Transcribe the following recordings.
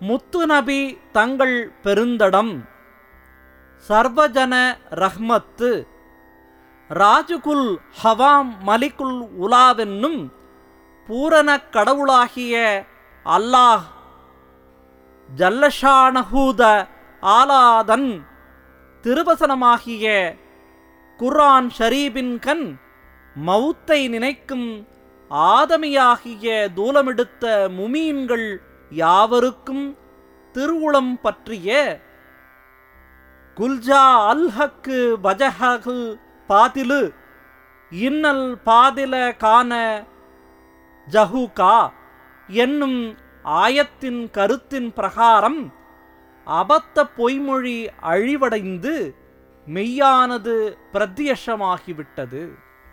முத்துநபி தங்கள் பெருந்தடம் சர்வஜன ரஹ்மத்து ராஜுகுல் ஹவாம் மலிகுல் உலாவென்னும் பூரண கடவுளாகிய அல்லாஹ் ஜல்லஷானஹூத ஆலாதன் திருவசனமாகிய குர்ஆன் ஷரீபின் கண் மௌத்தை நினைக்கும் ஆதமியாகிய தூலமெடுத்த முமீன்கள் யாவருக்கும் திருவுளம் பற்றிய குல்ஜா அல்ஹக்கு வஜஹகு பாதிலு இன்னல் பாதில கான ஜஹூகா என்னும் ஆயத்தின் கருத்தின் பிரகாரம் அபத்த பொய்மொழி அழிவடைந்து மெய்யானது பிரத்யட்சமாகிவிட்டது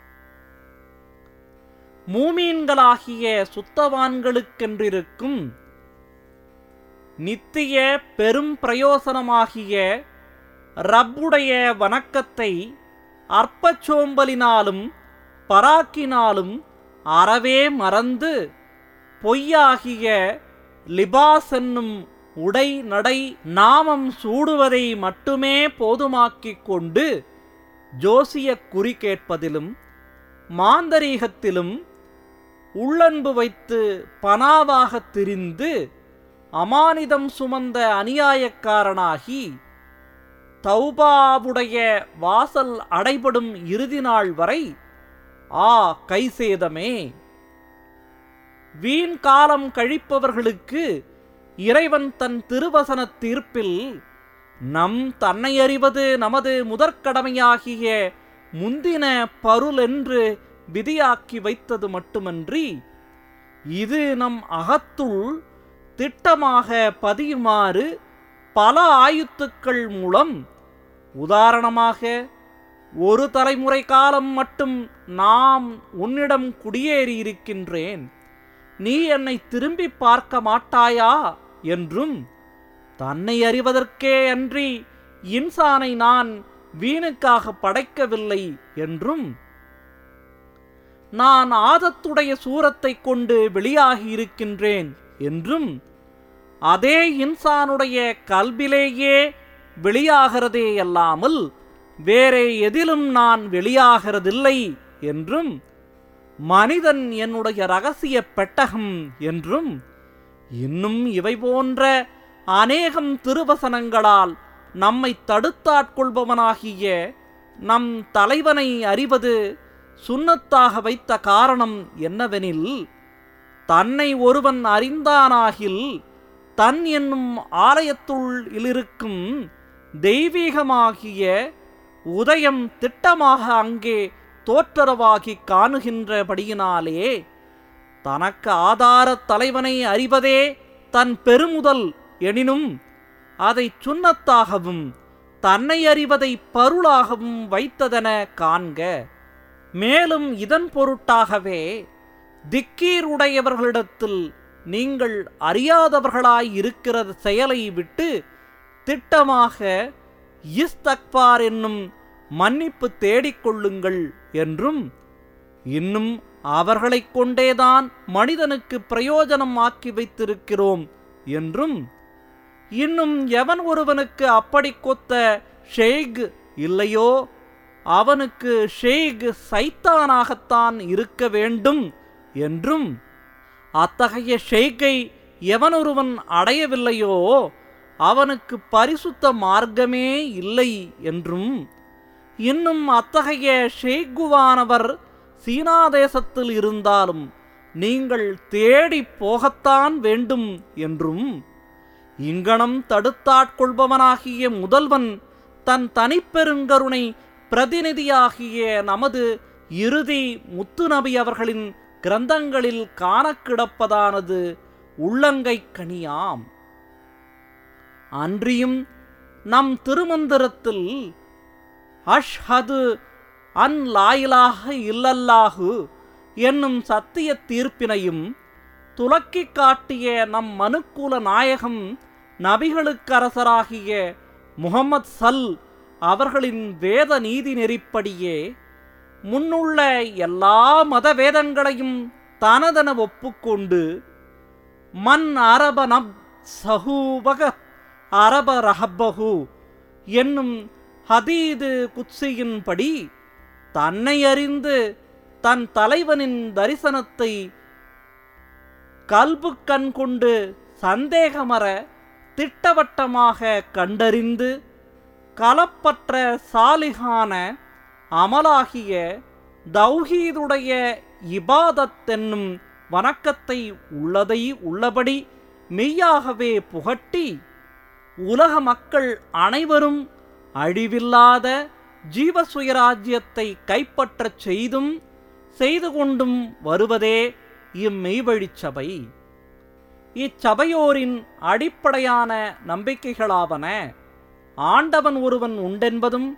மூமீன்களாகிய சுத்தவான்களுக்கென்றிருக்கும் நித்திய பெரும் பிரயோசனமாகிய ரப்புடைய வணக்கத்தை அற்பச்சோம்பலினாலும் பராக்கினாலும் அறவே மறந்து பொய்யாகிய லிபாஸ் என்னும் உடை நடை நாமம் சூடுவதை மட்டுமே போதுமாக்கிக் கொண்டு ஜோசிய குறி கேட்பதிலும் மாந்தரீகத்திலும் உள்ளன்பு வைத்து பனாவாகத் திரிந்து அமானிதம் சுமந்த அநியாயக்காரனாகி தௌபாவுடைய வாசல் அடைபடும் இறுதி நாள் வரை ஆ கைசேதமே வீண் காலம் கழிப்பவர்களுக்கு இறைவன் தன் திருவசன தீர்ப்பில் நம் தன்னை அறிவது நமது முதற்கடமையாகிய முந்தின பருள் என்று விதியாக்கி வைத்தது மட்டுமன்றி இது நம் அகத்துள் திட்டமாக பதியுமாறு பல ஆயுத்துக்கள் மூலம் உதாரணமாக ஒரு தலைமுறை காலம் மட்டும் நாம் உன்னிடம் குடியேறியிருக்கின்றேன் நீ என்னை திரும்பி பார்க்க மாட்டாயா என்றும் தன்னை அறிவதற்கே அன்றி இன்சானை நான் வீணுக்காக படைக்கவில்லை என்றும் நான் ஆதத்துடைய சூரத்தை கொண்டு வெளியாகி இருக்கின்றேன் என்றும் அதே இன்சானுடைய கல்விலேயே வெளியாகிறதே அல்லாமல் வேறே எதிலும் நான் வெளியாகிறதில்லை என்றும் மனிதன் என்னுடைய ரகசிய பெட்டகம் என்றும் இன்னும் இவை போன்ற அநேகம் திருவசனங்களால் நம்மை தடுத்தாட்கொள்பவனாகிய நம் தலைவனை அறிவது சுன்னத்தாக வைத்த காரணம் என்னவெனில் தன்னை ஒருவன் அறிந்தானாகில் தன் என்னும் ஆலயத்துள் இருக்கும் தெய்வீகமாகிய உதயம் திட்டமாக அங்கே தோற்றரவாகி காணுகின்றபடியினாலே தனக்கு ஆதாரத் தலைவனை அறிவதே தன் பெருமுதல் எனினும் அதை சுன்னத்தாகவும் தன்னை அறிவதை பருளாகவும் வைத்ததென காண்க மேலும் இதன் பொருட்டாகவே திக்கீர் உடையவர்களிடத்தில் நீங்கள் அறியாதவர்களாய் இருக்கிற செயலை விட்டு திட்டமாக இஸ்தக்பார் என்னும் மன்னிப்பு தேடிக்கொள்ளுங்கள் என்றும் இன்னும் அவர்களைக் கொண்டேதான் மனிதனுக்கு பிரயோஜனம் ஆக்கி வைத்திருக்கிறோம் என்றும் இன்னும் எவன் ஒருவனுக்கு அப்படி கொத்த ஷேக் இல்லையோ அவனுக்கு ஷேக் சைத்தானாகத்தான் இருக்க வேண்டும் என்றும் அத்தகைய ஷேக்கை எவனொருவன் அடையவில்லையோ அவனுக்கு பரிசுத்த மார்க்கமே இல்லை என்றும் இன்னும் அத்தகைய ஷேக்குவானவர் சீனா தேசத்தில் இருந்தாலும் நீங்கள் தேடி போகத்தான் வேண்டும் என்றும் இங்கனம் தடுத்தாட்கொள்பவனாகிய முதல்வன் தன் தனிப்பெருங்கருணை பிரதிநிதியாகிய நமது இறுதி முத்துநபி அவர்களின் கிரந்தங்களில் காணக் கிடப்பதானது உள்ளங்கை கனியாம் அன்றியும் நம் திருமந்திரத்தில் அஷ்ஹது அன் லாயிலாக இல்லல்லாஹு என்னும் சத்திய தீர்ப்பினையும் துலக்கிக் காட்டிய நம் மனுக்குல நாயகம் நபிகளுக்கரசராகிய முகமது சல் அவர்களின் வேத நீதி நெறிப்படியே முன்னுள்ள எல்லா மத வேதங்களையும் தனதென ஒப்புக்கொண்டு மன் அரப நப் சஹூபக அரப ரஹப்பஹு என்னும் ஹதீது குத்சியின்படி தன்னை அறிந்து தன் தலைவனின் தரிசனத்தை கல்பு கண் கொண்டு சந்தேகமற திட்டவட்டமாக கண்டறிந்து கலப்பற்ற சாலிகான அமலாகிய தௌஹீதுடைய இபாதத் என்னும் வணக்கத்தை உள்ளதை உள்ளபடி மெய்யாகவே புகட்டி உலக மக்கள் அனைவரும் அழிவில்லாத ஜீவசுயராஜ்யத்தை கைப்பற்றச் செய்தும் செய்து கொண்டும் வருவதே இம்மெய்வழிச் சபை இச்சபையோரின் அடிப்படையான நம்பிக்கைகளாவன ஆண்டவன் ஒருவன் உண்டென்பதும்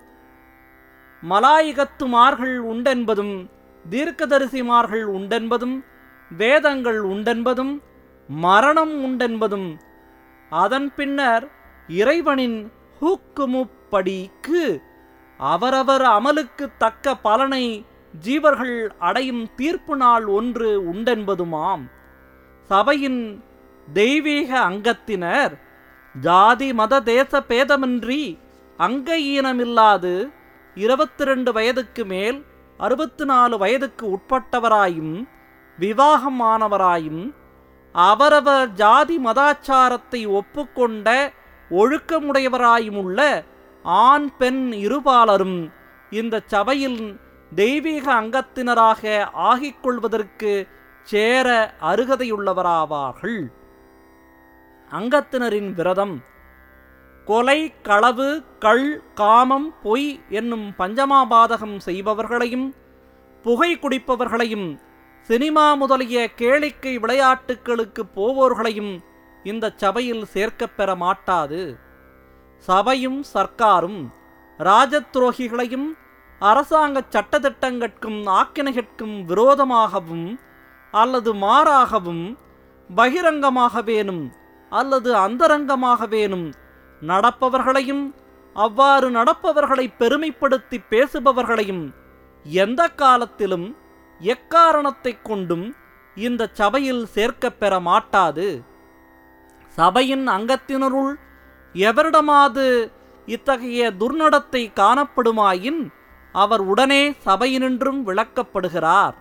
மலாயிகத்துமார்கள் உண்டென்பதும் தீர்க்கதரிசிமார்கள் உண்டென்பதும் வேதங்கள் உண்டென்பதும் மரணம் உண்டென்பதும் அதன் பின்னர் இறைவனின் ஹூக்குமுப்படிக்கு அவரவர் அமலுக்கு தக்க பலனை ஜீவர்கள் அடையும் தீர்ப்பு நாள் ஒன்று உண்டென்பதுமாம் சபையின் தெய்வீக அங்கத்தினர் ஜாதி மத தேச பேதமின்றி அங்க ஈனமில்லாது இருபத்தி ரெண்டு வயதுக்கு மேல் அறுபத்து நாலு வயதுக்கு உட்பட்டவராயும் விவாகமானவராயும் அவரவர் ஜாதி மதாச்சாரத்தை ஒப்புக்கொண்ட ஒழுக்கமுடையவராயுமுள்ள ஆண் பெண் இருபாலரும் இந்த சபையில் தெய்வீக அங்கத்தினராக ஆகிக் கொள்வதற்கு சேர அருகதையுள்ளவராவார்கள் அங்கத்தினரின் விரதம் கொலை களவு கள் காமம் பொய் என்னும் பஞ்சமாபாதகம் செய்பவர்களையும் புகை குடிப்பவர்களையும் சினிமா முதலிய கேளிக்கை விளையாட்டுகளுக்கு போவோர்களையும் இந்த சபையில் சேர்க்கப் பெற மாட்டாது சபையும் சர்க்காரும் ராஜத்துரோகிகளையும் அரசாங்க சட்டத்திட்டங்கட்கும் ஆக்கினைகட்கும் விரோதமாகவும் அல்லது மாறாகவும் பகிரங்கமாகவேனும் அல்லது அந்தரங்கமாகவேனும் நடப்பவர்களையும் அவ்வாறு நடப்பவர்களை பெருமைப்படுத்தி பேசுபவர்களையும் எந்த காலத்திலும் எக்காரணத்தைக் கொண்டும் இந்த சபையில் சேர்க்கப் பெற மாட்டாது சபையின் அங்கத்தினருள் எவரிடமாது இத்தகைய துர்நடத்தை காணப்படுமாயின் அவர் உடனே சபையினின்றும் விளக்கப்படுகிறார்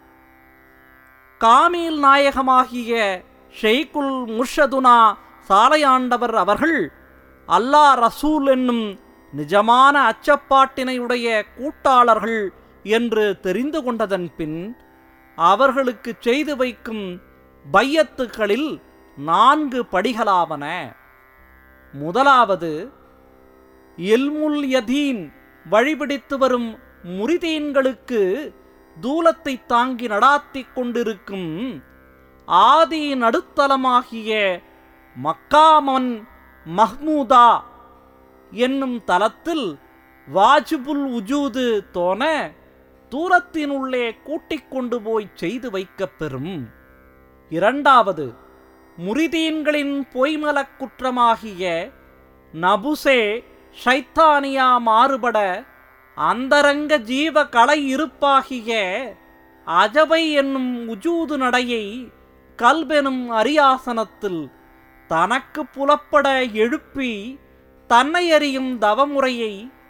காமீல் நாயகமாகிய ஷெய்குல் முர்ஷதுனா சாலையாண்டவர் அவர்கள் அல்லா ரசூல் என்னும் நிஜமான அச்சப்பாட்டினையுடைய கூட்டாளர்கள் என்று தெரிந்து கொண்டதன் பின் அவர்களுக்கு செய்து வைக்கும் பையத்துகளில் நான்கு படிகளாவன முதலாவது இல்முல் யதீன் வழிபிடித்து வரும் முரிதீன்களுக்கு தூலத்தை தாங்கி நடாத்திக் கொண்டிருக்கும் ஆதி நடுத்தலமாகிய மக்காமன் மஹ்மூதா என்னும் தலத்தில் வாஜிபுல் உஜூது தோன தூரத்தினுள்ளே கூட்டிக் கொண்டு போய் செய்து வைக்கப் பெறும் இரண்டாவது முரிதீன்களின் பொய்மலக் குற்றமாகிய நபுசே ஷைத்தானியா மாறுபட அந்தரங்க ஜீவ கலை இருப்பாகிய அஜபை என்னும் உஜூது நடையை கல்பெனும் அரியாசனத்தில் தனக்கு புலப்பட எழுப்பி தன்னை அறியும் தவமுறையை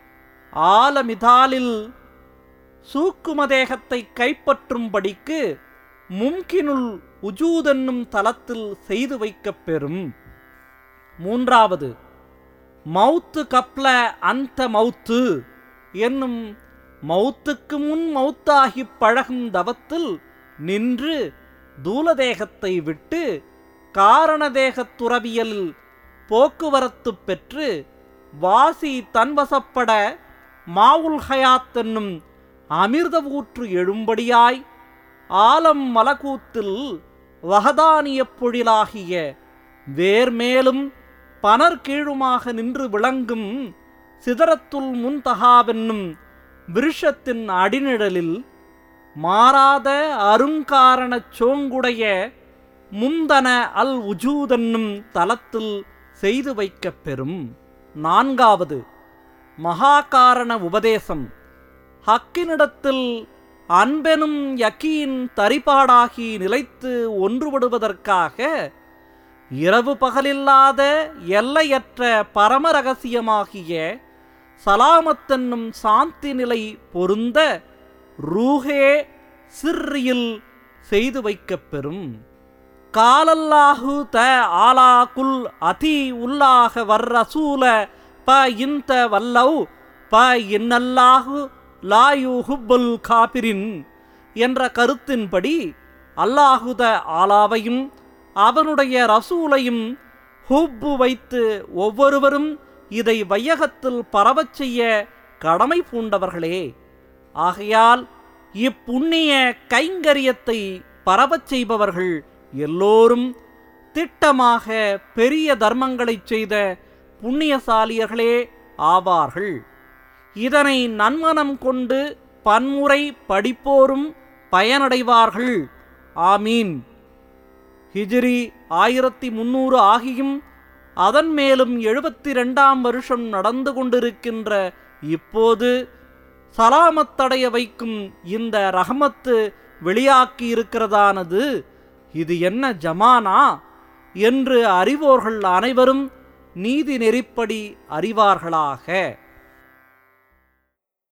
ஆலமிதாலில் சூக்குமதேகத்தை கைப்பற்றும்படிக்கு மும்கினுள் உஜூதென்னும் தலத்தில் செய்து வைக்கப் பெறும் மூன்றாவது மௌத்து கப்ல அந்த மௌத்து என்னும் மௌத்துக்கு முன் மௌத்தாகிப் பழகும் தவத்தில் நின்று தூலதேகத்தை விட்டு காரணதேகத் துறவியலில் போக்குவரத்து பெற்று வாசி தன்வசப்பட மாவுல் ஹயாத் என்னும் அமிர்த ஊற்று எழும்படியாய் ஆலம் மலகூத்தில் வகதானியப் பொழிலாகிய வேர்மேலும் பனர் கீழுமாக நின்று விளங்கும் சிதறத்துல் முன்தகாவென்னும் விருஷத்தின் அடிநிழலில் மாறாத அருங்காரணச் சோங்குடைய முந்தன அல் உஜூதென்னும் தலத்தில் செய்து வைக்கப் பெறும் நான்காவது மகாகாரண உபதேசம் ஹக்கினிடத்தில் அன்பெனும் யக்கீன் தரிபாடாகி நிலைத்து ஒன்றுபடுவதற்காக இரவு பகலில்லாத எல்லையற்ற பரம ரகசியமாகிய சலாமத்தென்னும் சாந்தி நிலை பொருந்த ரூஹே சிர்ரியில் செய்து வைக்கப் பெறும் காலல்லாஹு த ஆலா குல் அதி உல்லாக வர் ரசூல ப இந்த வல்லவ் ப இன்னல்லாஹு லாயு ஹுப்புல் காபிரின் என்ற கருத்தின்படி அல்லாஹுத ஆலாவையும் அவனுடைய ரசூலையும் ஹுப்பு வைத்து ஒவ்வொருவரும் இதை வையகத்தில் பரவச் செய்ய கடமை பூண்டவர்களே ஆகையால் இப்புண்ணிய கைங்கரியத்தை பரவச் செய்பவர்கள் எல்லோரும் திட்டமாக பெரிய தர்மங்களைச் செய்த புண்ணியசாலியர்களே ஆவார்கள் இதனை நன்மனம் கொண்டு பன்முறை படிப்போரும் பயனடைவார்கள் ஆமீன் ஹிஜ்ரி ஆயிரத்தி முன்னூறு ஆகியும் அதன் மேலும் எழுபத்தி ரெண்டாம் வருஷம் நடந்து கொண்டிருக்கின்ற இப்போது சலாமத்தடைய வைக்கும் இந்த ரஹமத்து வெளியாக்கி இருக்கிறதானது இது என்ன ஜமானா என்று அறிவோர்கள் அனைவரும் நீதி நெறிப்படி அறிவார்களாக